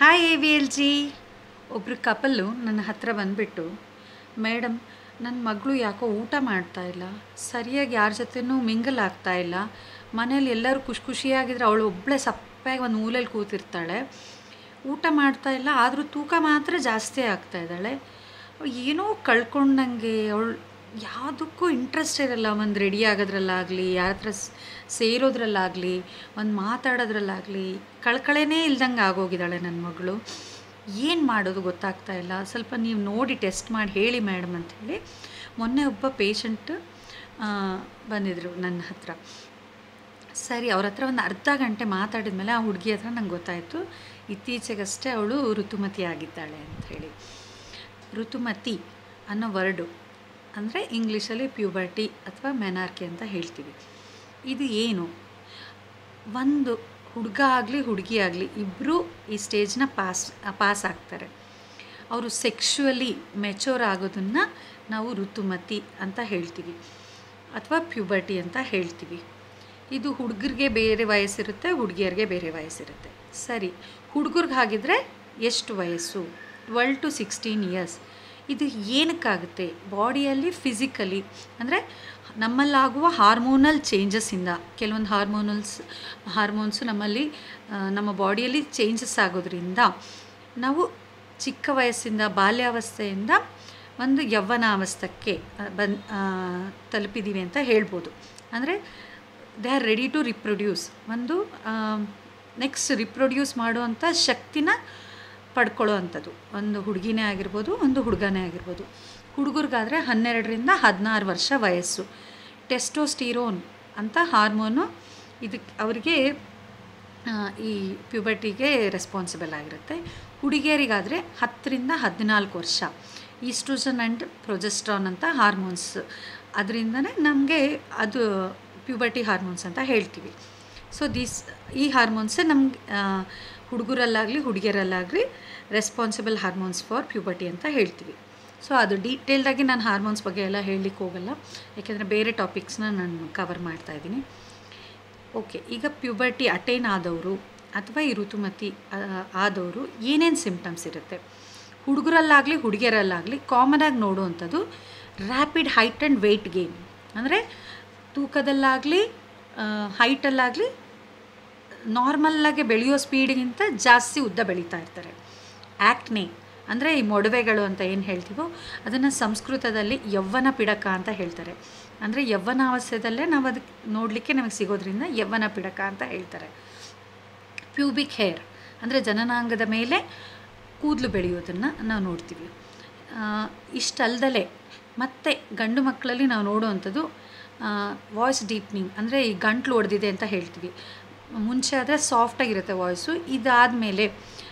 hi A V L G ಒಬ್ಬರು couple ನನ್ನ ಹತ್ರ ಬಂದುಬಿಟ್ಟು ಮೇಡಮ್ ನನ್ನ ಮಗಳು ಯಾಕೋ ಊಟ ಮಾಡ್ತಾ ಇಲ್ಲ ಸರಿಯಾಗಿ ಯಾರ ಜೊತೆನೂ ಮಿಂಗಲ್ ಆಗ್ತಾ ಇಲ್ಲ ಮನೇಲಿ ಎಲ್ಲರೂ ಖುಷಿ ಖುಷಿಯಾಗಿದ್ರೆ ಅವಳು ಒಬ್ಬಳೇ ಸಪ್ಪಾಗಿ ಒಂದು ಮೂಲೆಯಲ್ಲಿ ಕೂತಿರ್ತಾಳೆ ಊಟ ಮಾಡ್ತಾ ಇಲ್ಲ ಆದರೂ ತೂಕ ಮಾತ್ರ ಜಾಸ್ತಿ ಆಗ್ತಾ ಇದ್ದಾಳೆ ಅವ್ಳು ಏನೋ ಕಳ್ಕೊಂಡಂಗೆ ಅವಳು ಯಾವುದಕ್ಕೂ ಇಂಟ್ರೆಸ್ಟ್ ಇರಲ್ಲ ಒಂದು ರೆಡಿ ಆಗೋದ್ರಲ್ಲಾಗಲಿ ಯಾರ ಹತ್ರ ಸ್- ಸೇರೋದ್ರಲ್ಲಾಗಲಿ ಒಂದು ಮಾತಾಡೋದ್ರಲ್ಲಾಗಲಿ ಕಳ್ಕಳೆನೇ ಇಲ್ದಂಗೆ ಆಗೋಗಿದ್ದಾಳೆ ನನ್ನ ಮಗಳು ಏನು ಮಾಡೋದು ಗೊತ್ತಾಗ್ತಾ ಇಲ್ಲ ಸ್ವಲ್ಪ ನೀವು ನೋಡಿ ಟೆಸ್ಟ್ ಮಾಡಿ ಹೇಳಿ ಮೇಡಮ್ ಅಂಥೇಳಿ ಮೊನ್ನೆ ಒಬ್ಬ ಪೇಷಂಟ್ ಬಂದಿದ್ದರು ನನ್ನ ಹತ್ರ ಸರಿ ಅವ್ರ ಹತ್ರ ಒಂದು ಅರ್ಧ ಗಂಟೆ ಮಾತಾಡಿದ ಮೇಲೆ ಆ ಹುಡುಗಿ ಹತ್ರ ನಂಗೆ ಗೊತ್ತಾಯಿತು ಇತ್ತೀಚೆಗಷ್ಟೇ ಅವಳು ಋತುಮತಿ ಆಗಿದ್ದಾಳೆ ಅಂಥೇಳಿ ಋತುಮತಿ ಅನ್ನೋ ವರ್ಡು ಅಂದರೆ ಇಂಗ್ಲೀಷಲ್ಲಿ ಪ್ಯೂಬರ್ಟಿ ಅಥವಾ ಮೆನಾರ್ಕಿ ಅಂತ ಹೇಳ್ತೀವಿ ಇದು ಏನು ಒಂದು ಹುಡುಗ ಆಗಲಿ ಹುಡುಗಿ ಆಗಲಿ ಇಬ್ಬರೂ ಈ ಸ್ಟೇಜ್ನ ಪಾಸ್ ಪಾಸ್ ಆಗ್ತಾರೆ ಅವರು ಸೆಕ್ಷುವಲಿ ಮೆಚೋರ್ ಆಗೋದನ್ನು ನಾವು ಋತುಮತಿ ಅಂತ ಹೇಳ್ತೀವಿ ಅಥವಾ ಪ್ಯೂಬರ್ಟಿ ಅಂತ ಹೇಳ್ತೀವಿ ಇದು ಹುಡುಗರಿಗೆ ಬೇರೆ ವಯಸ್ಸಿರುತ್ತೆ ಹುಡುಗಿಯರಿಗೆ ಬೇರೆ ವಯಸ್ಸಿರುತ್ತೆ ಸರಿ ಹುಡುಗರಿಗೆ ಹಾಗಿದ್ರೆ ಎಷ್ಟು ವಯಸ್ಸು ಟ್ವೆಲ್ ಟು ಸಿಕ್ಸ್ಟೀನ್ ಇಯರ್ಸ್ ಇದು ಏನಕ್ಕಾಗುತ್ತೆ ಬಾಡಿಯಲ್ಲಿ ಫಿಸಿಕಲಿ ಅಂದರೆ ನಮ್ಮಲ್ಲಾಗುವ ಹಾರ್ಮೋನಲ್ ಚೇಂಜಸ್ಸಿಂದ ಕೆಲವೊಂದು ಹಾರ್ಮೋನಲ್ಸ್ ಹಾರ್ಮೋನ್ಸು ನಮ್ಮಲ್ಲಿ ಆ, ನಮ್ಮ ಬಾಡಿಯಲ್ಲಿ ಚೇಂಜಸ್ ಆಗೋದ್ರಿಂದ ನಾವು ಚಿಕ್ಕ ವಯಸ್ಸಿಂದ ಬಾಲ್ಯಾವಸ್ಥೆಯಿಂದ ಒಂದು ಯೌವನಾವಸ್ಥಕ್ಕೆ ಬಂದು ತಲುಪಿದ್ದೀವಿ ಅಂತ ಹೇಳ್ಬೋದು ಅಂದರೆ they are ready to reproduce ಒಂದು ನೆಕ್ಸ್ಟ್ ರಿಪ್ರೊಡ್ಯೂಸ್ ಮಾಡುವಂಥ ಶಕ್ತಿನ ಪಡ್ಕೊಳ್ಳೋ ಅಂಥದ್ದು ಒಂದು ಹುಡುಗಿನೇ ಆಗಿರ್ಬೋದು ಒಂದು ಹುಡುಗನೇ ಆಗಿರ್ಬೋದು ಹುಡುಗರಿಗಾದರೆ ಹನ್ನೆರಡರಿಂದ ಹದಿನಾರು ವರ್ಷ ವಯಸ್ಸು ಟೆಸ್ಟೋಸ್ಟಿರೋನ್ ಅಂತ ಹಾರ್ಮೋನು ಇದಕ್ಕೆ ಅವರಿಗೆ ಆ, ಈ ಪ್ಯೂಬರ್ಟಿಗೆ ರೆಸ್ಪಾನ್ಸಿಬಲ್ ಆಗಿರುತ್ತೆ ಹುಡುಗಿಯರಿಗಾದರೆ ಹತ್ತರಿಂದ ಹದಿನಾಲ್ಕು ವರ್ಷ ಈಸ್ಟ್ರೋಜನ್ ಆ್ಯಂಡ್ ಪ್ರೊಜೆಸ್ಟ್ರಾನ್ ಅಂತ ಹಾರ್ಮೋನ್ಸ್ ಅದರಿಂದನೇ ನಮಗೆ ಅದು ಪ್ಯೂಬರ್ಟಿ ಹಾರ್ಮೋನ್ಸ್ ಅಂತ ಹೇಳ್ತೀವಿ ಸೊ ದೀಸ್ ಈ ಹಾರ್ಮೋನ್ಸೇ ನಮ್ಗೆ ಹುಡುಗರಲ್ಲಾಗಲಿ ಹುಡುಗಿಯರಲ್ಲಾಗಲಿ ರೆಸ್ಪಾನ್ಸಿಬಲ್ ಹಾರ್ಮೋನ್ಸ್ ಫಾರ್ ಪ್ಯೂಬರ್ಟಿ ಅಂತ ಹೇಳ್ತೀವಿ ಸೊ ಅದು ಡೀಟೇಲ್ಡಾಗಿ ನಾನು ಹಾರ್ಮೋನ್ಸ್ ಬಗ್ಗೆ ಎಲ್ಲ ಹೇಳಲಿಕ್ಕೆ ಹೋಗಲ್ಲ ಯಾಕೆಂದರೆ ಬೇರೆ ಟಾಪಿಕ್ಸ್ನ ನಾನು ಕವರ್ ಮಾಡ್ತಾ ಇದ್ದೀನಿ ಓಕೆ ಈಗ ಪ್ಯೂಬರ್ಟಿ ಅಟೈನ್ ಆದವರು ಅಥವಾ ಈ ಋತುಮತಿ ಆ, ಆದವರು ಏನೇನು ಸಿಮ್ಟಮ್ಸ್ ಇರುತ್ತೆ ಹುಡುಗರಲ್ಲಾಗಲಿ ಹುಡುಗಿಯರಲ್ಲಾಗಲಿ ಕಾಮನಾಗಿ ನೋಡುವಂಥದ್ದು rapid height and weight gain ಅಂದರೆ ತೂಕದಲ್ಲಾಗಲಿ ಹೈಟಲ್ಲಾಗಲಿ ನಾರ್ಮಲ್ಲಾಗಿ ಬೆಳೆಯೋ ಸ್ಪೀಡಿಗಿಂತ ಜಾಸ್ತಿ ಉದ್ದ ಬೆಳೀತಾ ಇರ್ತಾರೆ ಆ್ಯಕ್ನೆ ಅಂದರೆ ಈ ಮೊಡವೆಗಳು ಅಂತ ಏನು ಹೇಳ್ತೀವೋ ಅದನ್ನು ಸಂಸ್ಕೃತದಲ್ಲಿ ಯವ್ವನ ಪಿಡಕ ಅಂತ ಹೇಳ್ತಾರೆ ಅಂದರೆ ಯವ್ವನಾವಸ್ಥೆದಲ್ಲೇ ನಾವು ಅದಕ್ಕೆ ನೋಡಲಿಕ್ಕೆ ನಮಗೆ ಸಿಗೋದ್ರಿಂದ ಯವ್ವನ ಪಿಡಕ ಅಂತ ಹೇಳ್ತಾರೆ ಪ್ಯೂಬಿಕ್ ಹೇರ್ ಅಂದರೆ ಜನನಾಂಗದ ಮೇಲೆ ಕೂದಲು ಬೆಳೆಯೋದನ್ನು ನಾವು ನೋಡ್ತೀವಿ ಆ, ಇಷ್ಟಲ್ದಲೆ ಮತ್ತು ಗಂಡು ಮಕ್ಕಳಲ್ಲಿ ನಾವು ನೋಡುವಂಥದ್ದು ವಾಯ್ಸ್ ಡೀಪ್ನಿಂಗ್ ಅಂದರೆ ಈ ಗಂಟ್ಲು ಹೊಡೆದಿದೆ ಅಂತ ಹೇಳ್ತೀವಿ ಮುಂಚೆ ಆದರೆ ಸಾಫ್ಟಾಗಿರುತ್ತೆ ವಾಯ್ಸು ಇದಾದಮೇಲೆ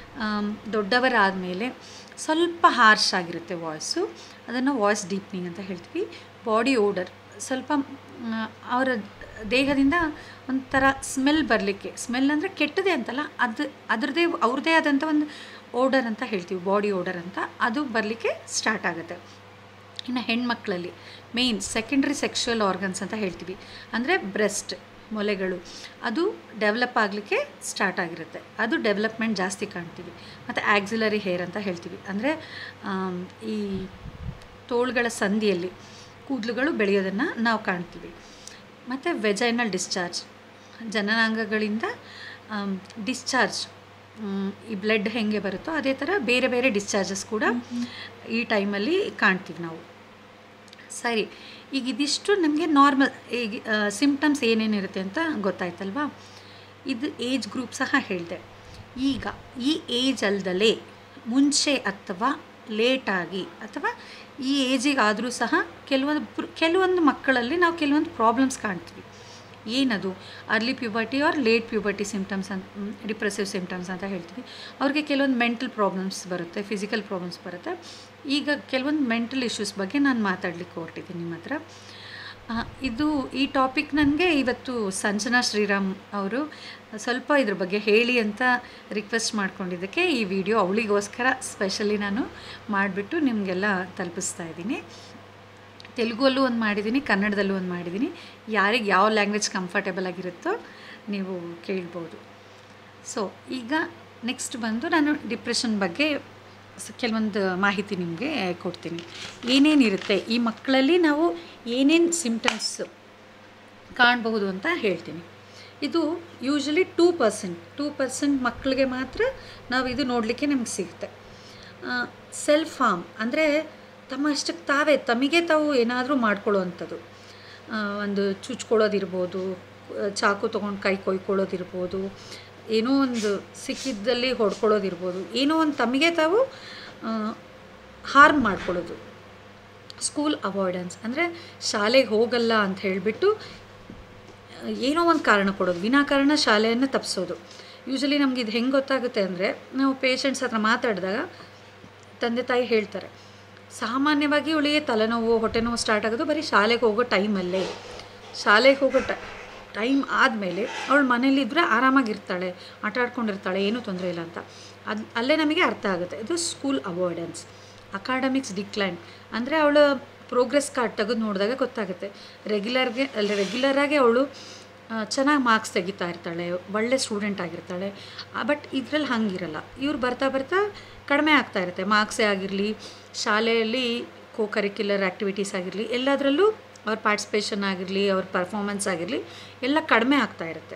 ದೊಡ್ಡವರಾದಮೇಲೆ ಸ್ವಲ್ಪ ಹಾರ್ಶ್ ಆಗಿರುತ್ತೆ ವಾಯ್ಸು ಅದನ್ನು ವಾಯ್ಸ್ ಡೀಪ್ನಿಂಗ್ ಅಂತ ಹೇಳ್ತೀವಿ ಬಾಡಿ ಓಡರ್ ಸ್ವಲ್ಪ ಮ್, ಅವರ ದೇಹದಿಂದ ಒಂಥರ ಸ್ಮೆಲ್ ಬರಲಿಕ್ಕೆ ಸ್ಮೆಲ್ ಅಂದರೆ ಕೆಟ್ಟದೇ ಅಂತಲ್ಲ ಅದು ಅದರದೇ ಅವ್ರದ್ದೇ ಆದಂಥ ಒಂದು ಓಡರ್ ಅಂತ ಹೇಳ್ತೀವಿ ಬಾಡಿ ಓಡರ್ ಅಂತ ಅದು ಬರಲಿಕ್ಕೆ ಸ್ಟಾರ್ಟ್ ಆಗುತ್ತೆ ಇನ್ನು ಹೆಣ್ಮಕ್ಳಲ್ಲಿ ಮೇಯ್ನ್ ಸೆಕೆಂಡ್ರಿ ಸೆಕ್ಷುವಲ್ ಆರ್ಗನ್ಸ್ ಅಂತ ಹೇಳ್ತೀವಿ ಅಂದರೆ ಬ್ರೆಸ್ಟ್ ಮೊಲೆಗಳು ಅದು ಡೆವಲಪ್ ಆಗಲಿಕ್ಕೆ ಸ್ಟಾರ್ಟ್ ಆಗಿರುತ್ತೆ ಅದು ಡೆವಲಪ್ಮೆಂಟ್ ಜಾಸ್ತಿ ಕಾಣ್ತೀವಿ ಮತ್ತು ಆಕ್ಸಿಲರಿ ಹೇರ್ ಅಂತ ಹೇಳ್ತೀವಿ ಅಂದರೆ ಈ ತೋಳುಗಳ ಸಂದಿಯಲ್ಲಿ ಕೂದಲುಗಳು ಬೆಳೆಯೋದನ್ನು ನಾವು ಕಾಣ್ತೀವಿ ಮತ್ತು ವೆಜೈನಲ್ ಡಿಸ್ಚಾರ್ಜ್ ಜನನಾಂಗಗಳಿಂದ ಡಿಸ್ಚಾರ್ಜ್ ಈ ಬ್ಲಡ್ ಹೆಂಗೆ ಬರುತ್ತೋ ಅದೇ ಥರ ಬೇರೆ ಬೇರೆ ಡಿಸ್ಚಾರ್ಜಸ್ ಕೂಡ ಈ ಟೈಮಲ್ಲಿ ಕಾಣ್ತೀವಿ ನಾವು ಸರಿ ಈಗ ಇದಿಷ್ಟು ನಮಗೆ ನಾರ್ಮಲ್ ಈಗ ಸಿಮ್ಟಮ್ಸ್ ಏನೇನಿರುತ್ತೆ ಅಂತ ಗೊತ್ತಾಯ್ತಲ್ವಾ ಇದು ಏಜ್ ಗ್ರೂಪ್ ಸಹ ಹೇಳಿದೆ ಈಗ ಈ ಏಜ್ ಅಲ್ದಲೇ ಮುಂಚೆ ಅಥವಾ ಲೇಟಾಗಿ ಅಥವಾ ಈ ಏಜಿಗಾದರೂ ಸಹ ಕೆಲವೊಂದು ಕೆಲವೊಂದು ಮಕ್ಕಳಲ್ಲಿ ನಾವು ಕೆಲವೊಂದು ಪ್ರಾಬ್ಲಮ್ಸ್ ಕಾಣ್ತೀವಿ ಏನದು early puberty or late puberty symptoms ಅಂತ ಡಿಪ್ರೆಸಿವ್ ಸಿಮ್ಟಮ್ಸ್ ಅಂತ ಹೇಳ್ತೀವಿ ಅವ್ರಿಗೆ ಕೆಲವೊಂದು ಮೆಂಟಲ್ ಪ್ರಾಬ್ಲಮ್ಸ್ ಬರುತ್ತೆ ಫಿಸಿಕಲ್ ಪ್ರಾಬ್ಲಮ್ಸ್ ಬರುತ್ತೆ ಈಗ ಕೆಲವೊಂದು ಮೆಂಟಲ್ ಇಶ್ಯೂಸ್ ಬಗ್ಗೆ ನಾನು ಮಾತಾಡಲಿಕ್ಕೆ ಹೊರಟಿದ್ದೀನಿ ನಿಮ್ಮ ಹತ್ರ ಆ, ಇದು ಈ ಟಾಪಿಕ್ ನನಗೆ ಇವತ್ತು ಸಂಜನಾ ಶ್ರೀರಾಮ್ ಅವರು ಸ್ವಲ್ಪ ಇದ್ರ ಬಗ್ಗೆ ಹೇಳಿ ಅಂತ ರಿಕ್ವೆಸ್ಟ್ ಮಾಡ್ಕೊಂಡಿದ್ದಕ್ಕೆ ಈ ವಿಡಿಯೋ ಅವಳಿಗೋಸ್ಕರ ಸ್ಪೆಷಲಿ ನಾನು ಮಾಡಿಬಿಟ್ಟು ನಿಮಗೆಲ್ಲ ತಲುಪಿಸ್ತಾ ಇದ್ದೀನಿ ತೆಲುಗಲ್ಲೂ ಒಂದು ಮಾಡಿದ್ದೀನಿ ಕನ್ನಡದಲ್ಲೂ ಒಂದು ಮಾಡಿದ್ದೀನಿ ಯಾರಿಗೆ ಯಾವ ಲ್ಯಾಂಗ್ವೇಜ್ ಕಂಫರ್ಟೇಬಲ್ ಆಗಿರುತ್ತೋ ನೀವು ಕೇಳ್ಬೋದು ಸೊ ಈಗ ನೆಕ್ಸ್ಟ್ ಬಂದು ನಾನು ಡಿಪ್ರೆಷನ್ ಬಗ್ಗೆ ಸ- ಕೆಲವೊಂದು ಮಾಹಿತಿ ನಿಮಗೆ ಕೊಡ್ತೀನಿ ಏನೇನಿರುತ್ತೆ ಈ ಮಕ್ಕಳಲ್ಲಿ ನಾವು ಏನೇನು ಸಿಮ್ಟಮ್ಸ್ ಕಾಣಬಹುದು ಅಂತ ಹೇಳ್ತೀನಿ ಇದು usually two percent two percent ಮಕ್ಕಳಿಗೆ ಮಾತ್ರ ನಾವು ಇದು ನೋಡಲಿಕ್ಕೆ ನಮ್ಗೆ ಸಿಗುತ್ತೆ ಸೆಲ್ಫ್ ಹಾರ್ಮ್ ಅಂದರೆ ತಮ್ಮ ಅಷ್ಟಕ್ಕೆ ತಾವೇ ತಮಗೆ ತಾವು ಏನಾದರೂ ಮಾಡ್ಕೊಳ್ಳೋವಂಥದ್ದು ಆ, ಒಂದು ಚುಚ್ಕೊಳ್ಳೋದಿರ್ಬೋದು ಆ, ಚಾಕು ತೊಗೊಂಡು ಕೈ ಕೊಯ್ಕೊಳ್ಳೋದಿರ್ಬೋದು ಏನೋ ಒಂದು ಸಿಕ್ಕಿದ್ದಲ್ಲಿ ಹೊಡ್ಕೊಳ್ಳೋದಿರ್ಬೋದು ಏನೋ ಒಂದು ತಮಗೆ ತಾವು ಹಾರ್ಮ್ ಮಾಡ್ಕೊಳ್ಳೋದು ಸ್ಕೂಲ್ ಅವಾಯ್ಡೆನ್ಸ್ ಅಂದರೆ ಶಾಲೆಗೆ ಹೋಗಲ್ಲ ಅಂತ ಹೇಳಿಬಿಟ್ಟು ಏನೋ ಒಂದು ಕಾರಣ ಕೊಡೋದು ವಿನಾಕಾರಣ ಶಾಲೆಯನ್ನು ತಪ್ಪಿಸೋದು ಯೂಶಲಿ ನಮ್ಗೆ ಇದು ಹೆಂಗೆ ಗೊತ್ತಾಗುತ್ತೆ ಅಂದರೆ ನಾವು ಪೇಷಂಟ್ಸ್ ಹತ್ರ ಮಾತಾಡಿದಾಗ ತಂದೆ ತಾಯಿ ಹೇಳ್ತಾರೆ ಸಾಮಾನ್ಯವಾಗಿ ಇವಳಿಗೆ ತಲೆನೋವು ಹೊಟ್ಟೆ ನೋವು ಸ್ಟಾರ್ಟ್ ಆಗೋದು ಬರೀ ಶಾಲೆಗೆ ಹೋಗೋ ಟೈಮಲ್ಲೇ ಶಾಲೆಗೆ ಹೋಗೋ ಟೈ ಟೈಮ್ ಆದಮೇಲೆ ಅವಳು ಮನೇಲಿದ್ದರೆ ಆರಾಮಾಗಿರ್ತಾಳೆ ಆಟ ಆಡ್ಕೊಂಡಿರ್ತಾಳೆ ಏನೂ ತೊಂದರೆ ಇಲ್ಲ ಅಂತ ಅದು ಅಲ್ಲೇ ನಮಗೆ ಅರ್ಥ ಆಗುತ್ತೆ ಇದು ಸ್ಕೂಲ್ ಅವಾಯ್ಡೆನ್ಸ್ ಅಕಾಡೆಮಿಕ್ಸ್ ಡಿಕ್ಲೈನ್ ಅಂದರೆ ಅವಳ ಪ್ರೋಗ್ರೆಸ್ ಕಾರ್ಡ್ ತೆಗೆದು ನೋಡಿದಾಗ ಗೊತ್ತಾಗುತ್ತೆ ರೆಗ್ಯುಲರ್ಗೆ ಅಲ್ಲಿ ರೆಗ್ಯುಲರಾಗಿ ಅವಳು ಚೆನ್ನಾಗಿ ಮಾರ್ಕ್ಸ್ ತೆಗಿತಾ ಇರ್ತಾಳೆ ಒಳ್ಳೆ ಸ್ಟೂಡೆಂಟ್ ಆಗಿರ್ತಾಳೆ ಬಟ್ ಇದರಲ್ಲಿ ಹಂಗಿರಲ್ಲ ಇವ್ರು ಬರ್ತಾ ಬರ್ತಾ ಕಡಿಮೆ ಆಗ್ತಾ ಇರುತ್ತೆ ಮಾರ್ಕ್ಸೇ ಆಗಿರಲಿ ಶಾಲೆಯಲ್ಲಿ ಕೋ ಕರಿಕ್ಯುಲರ್ ಆ್ಯಕ್ಟಿವಿಟೀಸ್ ಆಗಿರಲಿ ಎಲ್ಲದರಲ್ಲೂ ಅವ್ರ ಪಾರ್ಟಿಸಿಪೇಷನ್ ಆಗಿರಲಿ ಅವ್ರ ಪರ್ಫಾರ್ಮೆನ್ಸ್ ಆಗಿರಲಿ ಎಲ್ಲ ಕಡಿಮೆ ಆಗ್ತಾ ಇರುತ್ತೆ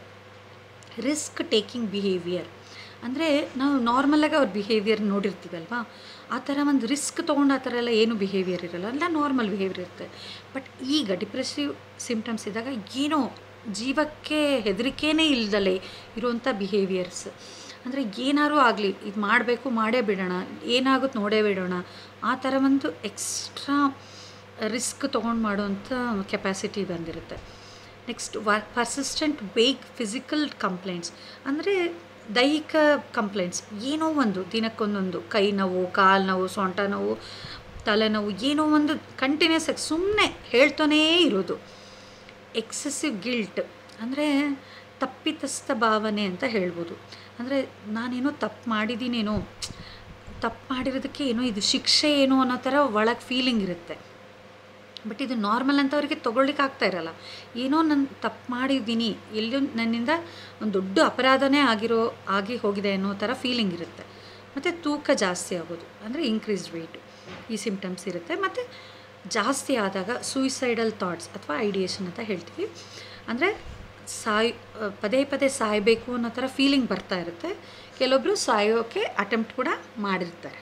ರಿಸ್ಕ್ ಟೇಕಿಂಗ್ ಬಿಹೇವಿಯರ್ ಅಂದರೆ ನಾವು ನಾರ್ಮಲಾಗಿ ಅವ್ರ ಬಿಹೇವಿಯರ್ ನೋಡಿರ್ತೀವಲ್ವಾ ಆ ಥರ ಒಂದು ರಿಸ್ಕ್ ತೊಗೊಂಡು ಆ ಥರ ಎಲ್ಲ ಏನು ಬಿಹೇವಿಯರ್ ಇರಲ್ಲ ಎಲ್ಲ ನಾರ್ಮಲ್ ಬಿಹೇವಿಯರ್ ಇರುತ್ತೆ ಬಟ್ ಈಗ ಡಿಪ್ರೆಸಿವ್ ಸಿಮ್ಟಮ್ಸ್ ಇದ್ದಾಗ ಏನೋ ಜೀವಕ್ಕೆ ಹೆದರಿಕೆನೇ ಇಲ್ದಲೇ ಇರುವಂಥ ಬಿಹೇವಿಯರ್ಸ್ ಅಂದರೆ ಏನಾದರೂ ಆಗಲಿ ಇದು ಮಾಡಬೇಕು ಮಾಡೇ ಬಿಡೋಣ ಏನಾಗುತ್ತೆ ನೋಡೇ ಬಿಡೋಣ ಆ ಥರ ಒಂದು ಎಕ್ಸ್ಟ್ರಾ ರಿಸ್ಕ್ ತೊಗೊಂಡು ಮಾಡೋವಂಥ ಕೆಪಾಸಿಟಿ ಬಂದಿರುತ್ತೆ ನೆಕ್ಸ್ಟ್ ವ ಪರ್ಸಿಸ್ಟೆಂಟ್ ವೇಗ್ ಫಿಸಿಕಲ್ ಕಂಪ್ಲೇಂಟ್ಸ್ ಅಂದರೆ ದೈಹಿಕ ಕಂಪ್ಲೇಂಟ್ಸ್ ಏನೋ ಒಂದು ದಿನಕ್ಕೊಂದೊಂದು ಕೈ ನೋವು ಕಾಲು ನೋವು ಸೊಂಟ ನೋವು ತಲೆನೋವು ಏನೋ ಒಂದು ಕಂಟಿನ್ಯೂಸ್ ಆಗಿ ಸುಮ್ಮನೆ ಹೇಳ್ತಾನೇ ಇರೋದು ಎಕ್ಸೆಸಿವ್ ಗಿಲ್ಟ್ ಅಂದರೆ ತಪ್ಪಿತಸ್ಥ ಭಾವನೆ ಅಂತ ಹೇಳ್ಬೋದು ಅಂದರೆ ನಾನೇನೋ ತಪ್ಪು ಮಾಡಿದ್ದೀನೇನೋ ತಪ್ಪು ಮಾಡಿರೋದಕ್ಕೆ ಏನೋ ಇದು ಶಿಕ್ಷೆ ಏನೋ ಅನ್ನೋ ಥರ ಒಳಗೆ ಫೀಲಿಂಗ್ ಇರುತ್ತೆ ಬಟ್ ಇದು ನಾರ್ಮಲ್ ಅಂತ ಅವರಿಗೆ ತೊಗೊಳ್ಲಿಕ್ಕೆ ಆಗ್ತಾ ಇರಲ್ಲ ಏನೋ ನಾನು ತಪ್ಪು ಮಾಡಿದ್ದೀನಿ ಎಲ್ಲೋ ನನ್ನಿಂದ ಒಂದು ದೊಡ್ಡ ಅಪರಾಧನೇ ಆಗಿರೋ ಆಗಿ ಹೋಗಿದೆ ಅನ್ನೋ ಥರ ಫೀಲಿಂಗ್ ಇರುತ್ತೆ ಮತ್ತು ತೂಕ ಜಾಸ್ತಿ ಆಗೋದು ಅಂದರೆ ಇನ್ಕ್ರೀಸ್ಡ್ ವೆಯ್ಟು ಈ ಸಿಮ್ಟಮ್ಸ್ ಇರುತ್ತೆ ಮತ್ತು ಜಾಸ್ತಿ ಆದಾಗ ಸೂಯಿಸೈಡಲ್ ಥಾಟ್ಸ್ ಅಥವಾ ಐಡಿಯೇಷನ್ ಅಂತ ಹೇಳ್ತೀವಿ ಅಂದರೆ ಸಾಯ್ ಪದೇ ಪದೇ ಸಾಯಬೇಕು ಅನ್ನೋ ಥರ ಫೀಲಿಂಗ್ ಬರ್ತಾ ಇರುತ್ತೆ ಕೆಲವೊಬ್ಬರು ಸಾಯೋಕ್ಕೆ ಅಟೆಂಪ್ಟ್ ಕೂಡ ಮಾಡಿರ್ತಾರೆ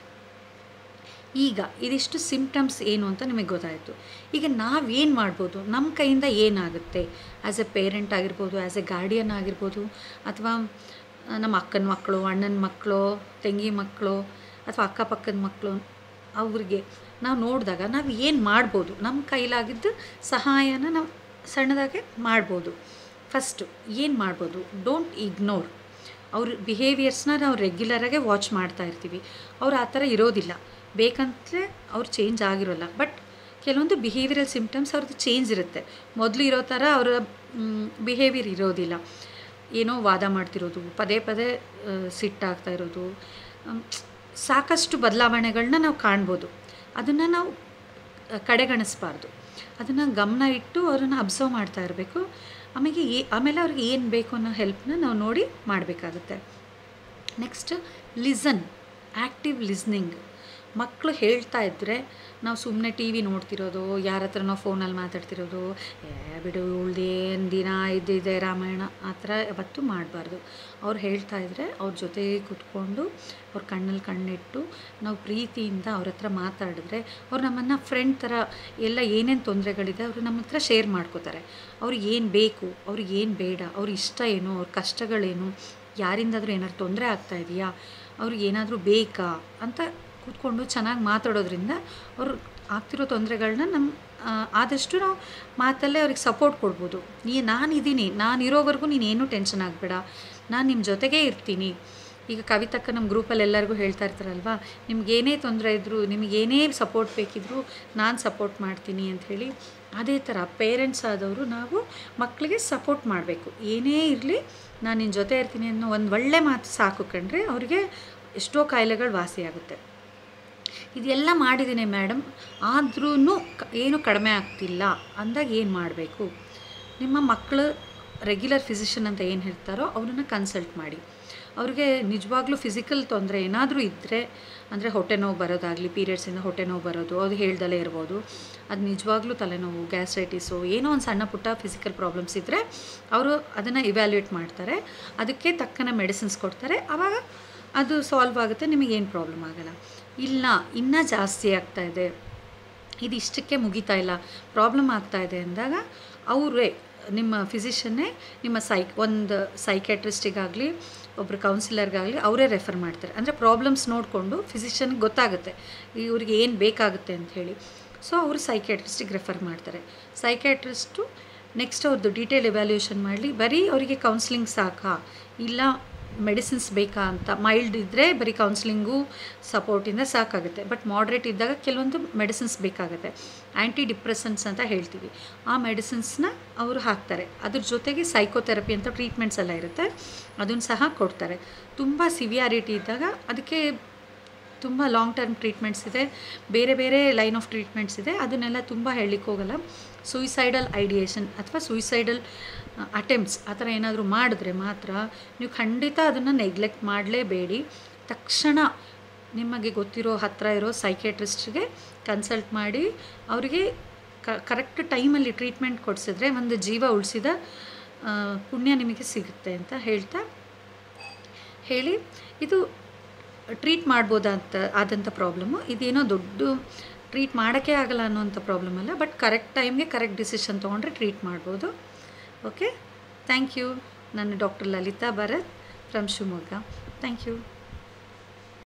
ಈಗ ಇದಿಷ್ಟು ಸಿಮ್ಟಮ್ಸ್ ಏನು ಅಂತ ನಿಮಗೆ ಗೊತ್ತಾಯಿತು ಈಗ ನಾವೇನು ಮಾಡ್ಬೋದು ನಮ್ಮ ಕೈಯಿಂದ ಏನಾಗುತ್ತೆ ಆ್ಯಸ್ ಎ ಪೇರೆಂಟ್ ಆಗಿರ್ಬೋದು ಆ್ಯಸ್ ಎ ಗಾರ್ಡಿಯನ್ ಆಗಿರ್ಬೋದು ಅಥವಾ ನಮ್ಮ ಅಕ್ಕನ ಮಕ್ಕಳು ಅಣ್ಣನ ಮಕ್ಕಳು ತಂಗಿ ಮಕ್ಕಳು ಅಥವಾ ಅಕ್ಕಪಕ್ಕದ ಮಕ್ಕಳು ಅವ್ರಿಗೆ ನಾವು ನೋಡಿದಾಗ ನಾವು ಏನು ಮಾಡ್ಬೋದು ನಮ್ಮ ಕೈಲಾಗಿದ್ದು ಸಹಾಯನ ನಾವು ಸಣ್ಣದಾಗೆ ಮಾಡ್ಬೋದು ಫಸ್ಟು ಏನು ಮಾಡ್ಬೋದು ಡೋಂಟ್ ಇಗ್ನೋರ್ ಅವ್ರ ಬಿಹೇವಿಯರ್ಸ್ನ ನಾವು ರೆಗ್ಯುಲರಾಗೆ ವಾಚ್ ಮಾಡ್ತಾ ಇರ್ತೀವಿ ಅವ್ರು ಆ ಥರ ಇರೋದಿಲ್ಲ ಬೇಕಂತಲೇ ಅವ್ರು ಚೇಂಜ್ ಆಗಿರೋಲ್ಲ ಬಟ್ ಕೆಲವೊಂದು ಬಿಹೇವಿಯರಲ್ ಸಿಮ್ಟಮ್ಸ್ ಅವ್ರದ್ದು ಚೇಂಜ್ ಇರುತ್ತೆ ಮೊದಲು ಇರೋ ಥರ ಅವರ ಬಿಹೇವಿಯರ್ ಇರೋದಿಲ್ಲ ಏನೋ ವಾದ ಮಾಡ್ತಿರೋದು ಪದೇ ಪದೇ ಆ, ಸಿಟ್ಟಾಗ್ತಾ ಇರೋದು ಆಮ್, ಸಾಕಷ್ಟು ಬದಲಾವಣೆಗಳನ್ನ ನಾವು ಕಾಣ್ಬೋದು ಅದನ್ನು ನಾವು ಆ, ಕಡೆಗಣಿಸ್ಬಾರ್ದು ಅದನ್ನು ಗಮನ ಇಟ್ಟು ಅವರನ್ನು ಅಬ್ಸರ್ವ್ ಮಾಡ್ತಾ ಇರಬೇಕು ಆಮೇಲೆ ಏ ಆಮೇಲೆ ಅವ್ರಿಗೆ ಏನು ಬೇಕು ಅನ್ನೋ ಹೆಲ್ಪ್ನ ನಾವು ನೋಡಿ ಮಾಡಬೇಕಾಗುತ್ತೆ ನೆಕ್ಸ್ಟ್ ಲಿಸನ್ ಆ್ಯಕ್ಟಿವ್ ಲಿಸ್ನಿಂಗ್ ಮಕ್ಕಳು ಹೇಳ್ತಾ ಇದ್ದರೆ ನಾವು ಸುಮ್ಮನೆ ಟಿ ವಿ ನೋಡ್ತಿರೋದು ಯಾರ ಹತ್ರನೋ ಫೋನಲ್ಲಿ ಮಾತಾಡ್ತಿರೋದು ಏ ಬಿಡು ಉಳ್ದೇನು ದಿನ ಇದ್ದಿದೆ ರಾಮಾಯಣ ಆ ಥರ ಯಾವತ್ತೂ ಮಾಡಬಾರ್ದು ಅವ್ರು ಹೇಳ್ತಾ ಇದ್ದರೆ ಅವ್ರ ಜೊತೆ ಕೂತ್ಕೊಂಡು ಅವ್ರ ಕಣ್ಣಲ್ಲಿ ಕಣ್ಣಿಟ್ಟು ನಾವು ಪ್ರೀತಿಯಿಂದ ಅವ್ರ ಹತ್ರ ಮಾತಾಡಿದ್ರೆ ಅವ್ರು ನಮ್ಮನ್ನು ಫ್ರೆಂಡ್ ಥರ ಎಲ್ಲ ಏನೇನು ತೊಂದರೆಗಳಿದೆ ಅವರು ನಮ್ಮ ಹತ್ರ ಶೇರ್ ಮಾಡ್ಕೋತಾರೆ ಅವ್ರಿಗೆ ಏನು ಬೇಕು ಅವ್ರಿಗೆ ಏನು ಬೇಡ ಅವ್ರ ಇಷ್ಟ ಏನು ಅವ್ರ ಕಷ್ಟಗಳೇನು ಯಾರಿಂದಾದರೂ ಏನಾದ್ರು ತೊಂದರೆ ಆಗ್ತಾ ಇದೆಯಾ ಅವ್ರಿಗೆ ಏನಾದರೂ ಬೇಕಾ ಅಂತ ಕೂತ್ಕೊಂಡು ಚೆನ್ನಾಗಿ ಮಾತಾಡೋದ್ರಿಂದ ಅವ್ರು ಆಗ್ತಿರೋ ತೊಂದರೆಗಳನ್ನ ನಮ್ಮ ಆ, ಆದಷ್ಟು ನಾವು ಮಾತಲ್ಲೇ ಅವ್ರಿಗೆ ಸಪೋರ್ಟ್ ಕೊಡ್ಬೋದು ನೀ ನಾನಿದ್ದೀನಿ ನಾನು ಇರೋವರೆಗೂ ನೀನು ಏನೂ ಟೆನ್ಷನ್ ಆಗಬೇಡ ನಾನು ನಿಮ್ಮ ಜೊತೆಗೇ ಇರ್ತೀನಿ ಈಗ ಕವಿತಕ್ಕ ನಮ್ಮ ಗ್ರೂಪಲ್ಲಿ ಎಲ್ಲರಿಗೂ ಹೇಳ್ತಾ ಇರ್ತಾರಲ್ವಾ ನಿಮ್ಗೇನೇ ತೊಂದರೆ ಇದ್ದರೂ ನಿಮಗೇನೇ ಸಪೋರ್ಟ್ ಬೇಕಿದ್ದರೂ ನಾನು ಸಪೋರ್ಟ್ ಮಾಡ್ತೀನಿ ಅಂಥೇಳಿ ಅದೇ ಥರ ಪೇರೆಂಟ್ಸ್ ಆದವರು ನಾವು ಮಕ್ಕಳಿಗೆ ಸಪೋರ್ಟ್ ಮಾಡಬೇಕು ಏನೇ ಇರಲಿ ನಾನು ನಿನ್ನ ಜೊತೆ ಇರ್ತೀನಿ ಅನ್ನೋ ಒಂದು ಒಳ್ಳೆ ಮಾತು ಸಾಕು ಕಂಡ್ರೆ ಅವರಿಗೆ ಎಷ್ಟೋ ಕಾಯಿಲೆಗಳು ವಾಸಿಯಾಗುತ್ತೆ ಇದೆಲ್ಲ ಮಾಡಿದ್ದೀನಿ ಮೇಡಮ್ ಆದ್ರೂ ಏನು ಕಡಿಮೆ ಆಗ್ತಿಲ್ಲ ಅಂದಾಗ ಏನು ಮಾಡಬೇಕು ನಿಮ್ಮ ಮಕ್ಕಳು ರೆಗ್ಯುಲರ್ ಫಿಸಿಷಿಯನ್ ಅಂತ ಏನು ಹೇಳ್ತಾರೋ ಅವ್ರನ್ನ ಕನ್ಸಲ್ಟ್ ಮಾಡಿ ಅವ್ರಿಗೆ ನಿಜವಾಗ್ಲೂ ಫಿಸಿಕಲ್ ತೊಂದರೆ ಏನಾದರೂ ಇದ್ದರೆ ಅಂದರೆ ಹೊಟ್ಟೆ ನೋವು ಬರೋದಾಗಲಿ ಪೀರಿಯಡ್ಸಿಂದ ಹೊಟ್ಟೆ ನೋವು ಬರೋದು ಅದು ಹೇಳ್ದಲೇ ಇರ್ಬೋದು ಅದು ನಿಜವಾಗ್ಲೂ ತಲೆನೋವು ಗ್ಯಾಸ್ಟ್ರೈಟಿಸು ಏನೋ ಒಂದು ಸಣ್ಣ ಪುಟ್ಟ ಫಿಸಿಕಲ್ ಪ್ರಾಬ್ಲಮ್ಸ್ ಇದ್ದರೆ ಅವರು ಅದನ್ನು ಇವ್ಯಾಲ್ಯೂಯೇಟ್ ಮಾಡ್ತಾರೆ ಅದಕ್ಕೆ ತಕ್ಕನ ಮೆಡಿಸಿನ್ಸ್ ಕೊಡ್ತಾರೆ ಆವಾಗ ಅದು ಸಾಲ್ವ್ ಆಗುತ್ತೆ ನಿಮಗೇನು ಪ್ರಾಬ್ಲಮ್ ಆಗಲ್ಲ ಇಲ್ಲ ಇನ್ನೂ ಜಾಸ್ತಿ ಆಗ್ತಾ ಇದೆ ಇದು ಇಷ್ಟಕ್ಕೆ ಮುಗಿತಾ ಇಲ್ಲ ಪ್ರಾಬ್ಲಮ್ ಆಗ್ತಾ ಇದೆ ಅಂದಾಗ ಅವರೇ ನಿಮ್ಮ ಫಿಸಿಷನ್ನೇ ನಿಮ್ಮ ಸೈಕ್ ಒಂದು ಸೈಕ್ಯಾಟ್ರಿಸ್ಟಿಗಾಗಲಿ ಒಬ್ಬರು ಕೌನ್ಸಿಲರ್ಗಾಗಲಿ ಅವರೇ ರೆಫರ್ ಮಾಡ್ತಾರೆ ಅಂದರೆ ಪ್ರಾಬ್ಲಮ್ಸ್ ನೋಡಿಕೊಂಡು ಫಿಸಿಷನ್ಗೆ ಗೊತ್ತಾಗುತ್ತೆ ಇವ್ರಿಗೆ ಏನು ಬೇಕಾಗುತ್ತೆ ಅಂತ ಹೇಳಿ ಸೊ ಅವರು ಸೈಕ್ಯಾಟ್ರಿಸ್ಟಿಗೆ ರೆಫರ್ ಮಾಡ್ತಾರೆ ಸೈಕ್ಯಾಟ್ರಿಸ್ಟು ನೆಕ್ಸ್ಟ್ ಅವ್ರದ್ದು ಡೀಟೇಲ್ ಎವ್ಯಾಲ್ಯೂಯೇಷನ್ ಮಾಡಲಿ ಬರೀ ಅವರಿಗೆ ಕೌನ್ಸ್ಲಿಂಗ್ ಸಾಕಾ ಇಲ್ಲ ಮೆಡಿಸಿನ್ಸ್ ಬೇಕಾ ಅಂತ ಮೈಲ್ಡ್ ಇದ್ದರೆ ಬರೀ ಕೌನ್ಸ್ಲಿಂಗು ಸಪೋರ್ಟಿಂದ ಸಾಕಾಗುತ್ತೆ ಬಟ್ ಮಾಡ್ರೇಟ್ ಇದ್ದಾಗ ಕೆಲವೊಂದು ಮೆಡಿಸಿನ್ಸ್ ಬೇಕಾಗುತ್ತೆ ಆ್ಯಂಟಿ ಡಿಪ್ರೆಸೆಂಟ್ಸ್ ಅಂತ ಹೇಳ್ತೀವಿ ಆ ಮೆಡಿಸಿನ್ಸ್ನ ಅವರು ಹಾಕ್ತಾರೆ ಅದ್ರ ಜೊತೆಗೆ ಸೈಕೋಥೆರಪಿ ಅಂತ ಟ್ರೀಟ್ಮೆಂಟ್ಸ್ ಎಲ್ಲ ಇರುತ್ತೆ ಅದನ್ನು ಸಹ ಕೊಡ್ತಾರೆ ತುಂಬ ಸಿವಿಯಾರಿಟಿ ಇದ್ದಾಗ ಅದಕ್ಕೆ ತುಂಬ ಲಾಂಗ್ ಟರ್ಮ್ ಟ್ರೀಟ್ಮೆಂಟ್ಸ್ ಇದೆ ಬೇರೆ ಬೇರೆ ಲೈನ್ ಆಫ್ ಟ್ರೀಟ್ಮೆಂಟ್ಸ್ ಇದೆ ಅದನ್ನೆಲ್ಲ ತುಂಬ ಹೇಳಲಿಕ್ಕೆ ಹೋಗಲ್ಲ ಸೂಯಿಸೈಡಲ್ ಐಡಿಯೇಷನ್ ಅಥವಾ ಸೂಯಿಸೈಡಲ್ ಅಟೆಂಪ್ಟ್ಸ್ ಆ ಥರ ಏನಾದರೂ ಮಾಡಿದ್ರೆ ಮಾತ್ರ ನೀವು ಖಂಡಿತ ಅದನ್ನು ನೆಗ್ಲೆಕ್ಟ್ ಮಾಡಲೇಬೇಡಿ ತಕ್ಷಣ ನಿಮಗೆ ಗೊತ್ತಿರೋ ಹತ್ತಿರ ಇರೋ ಸೈಕ್ಯಾಟ್ರಿಸ್ಟ್ಗೆ ಕನ್ಸಲ್ಟ್ ಮಾಡಿ ಅವರಿಗೆ ಕ ಕರೆಕ್ಟ್ ಟೈಮಲ್ಲಿ ಟ್ರೀಟ್ಮೆಂಟ್ ಕೊಡಿಸಿದ್ರೆ ಒಂದು ಜೀವ ಉಳಿಸಿದ ಪುಣ್ಯ ನಿಮಗೆ ಸಿಗುತ್ತೆ ಅಂತ ಹೇಳ್ತಾ ಹೇಳಿ ಇದು ಟ್ರೀಟ್ ಮಾಡ್ಬೋದಂತ ಆದಂಥ ಪ್ರಾಬ್ಲಮ್ಮು ಇದೇನೋ ದೊಡ್ಡ ಟ್ರೀಟ್ ಮಾಡೋಕ್ಕೆ ಆಗಲ್ಲ ಅನ್ನೋಂಥ ಪ್ರಾಬ್ಲಮ್ ಅಲ್ಲ ಬಟ್ ಕರೆಕ್ಟ್ ಟೈಮ್ಗೆ ಕರೆಕ್ಟ್ ಡಿಸಿಷನ್ ತೊಗೊಂಡ್ರೆ ಟ್ರೀಟ್ ಮಾಡ್ಬೋದು ಓಕೆ ಥ್ಯಾಂಕ್ ಯು ನಾನು doctor Lalitha Bharath from Shivamogga thank you